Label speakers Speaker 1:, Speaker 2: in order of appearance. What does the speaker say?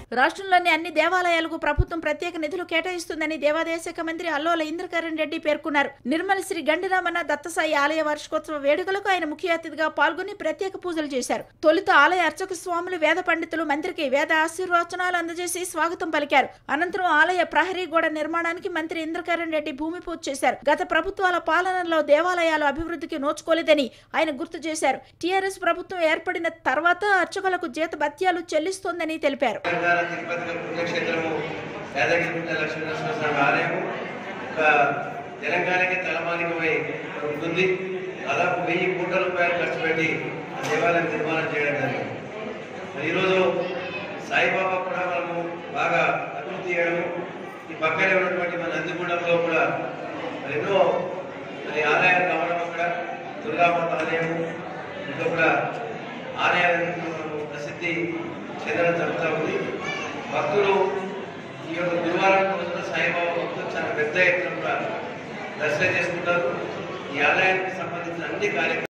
Speaker 1: రాష్ట్రంలోని అన్ని దేవాలయాలకు ప్రభుత్వం ప్రత్యేక నిధులు కేటాయిస్తుందని దేవాదాయ శాఖ మంత్రి అల్లోల ఇంద్రకరణ్ రెడ్డి పేర్కొన్నారు నిర్మల్ శ్రీ గండిరామన్న దత్తసాయి ఆలయ వార్షికోత్సవ వేడుకలకు ఆయన ముఖ్య అతిథిగా పాల్గొని ప్రత్యేక పూజలు చేశారు తొలుత ఆలయ అర్చక స్వాములు వేద పండితులు మంత్రికి వేద ఆశీర్వచనాలు అందజేసి స్వాగతం పలికారు అనంతరం ఆలయ ప్రహరీ గోడ నిర్మాణానికి మంత్రి ఇంద్రకరణ్ రెడ్డి భూమి పూజ చేశారు గత ప్రభుత్వాల పాలనలో దేవాలయాలు అభివృద్ధికి నోచుకోలేదని ఆయన గుర్తు చేశారు టీఆర్ఎస్ ప్రభుత్వం ఏర్పడిన తర్వాత అర్చకులకు జీత భత్యాలు చెల్లిస్తోందని తెలిపారు
Speaker 2: తెలంగాణ తిరుపతి పుణ్యక్షేత్రము యాదగిరిగుట్ట లక్ష్మీనరసింహ స్వామి ఆలయము ఒక తెలంగాణకి తలమానికమై ఉంటుంది దాదాపు వెయ్యి కోట్ల రూపాయలు ఖర్చు పెట్టి ఆ దేవాలయం నిర్మాణం చేయడం జరిగింది మరి ఈరోజు సాయిబాబా కూడా మనము బాగా అభివృద్ధి చేయడము ఈ పక్కనే ఉన్నటువంటి మన నందిగుండంలో కూడా మరి ఎన్నో మరి ఆలయాలు కావడం అక్కడ దుర్గామాత ఆలయము ఇంకా కూడా ఆలయాలకు మనము ప్రసిద్ధి చెందడం జరుగుతూ ఉంది భక్తులు ఈ యొక్క గురువారం రోజున సాయిబాబా భక్తులు చాలా పెద్ద ఎత్తున కూడా దర్శనం చేసుకుంటారు ఈ ఆలయానికి సంబంధించిన అన్ని కార్యక్రమాలు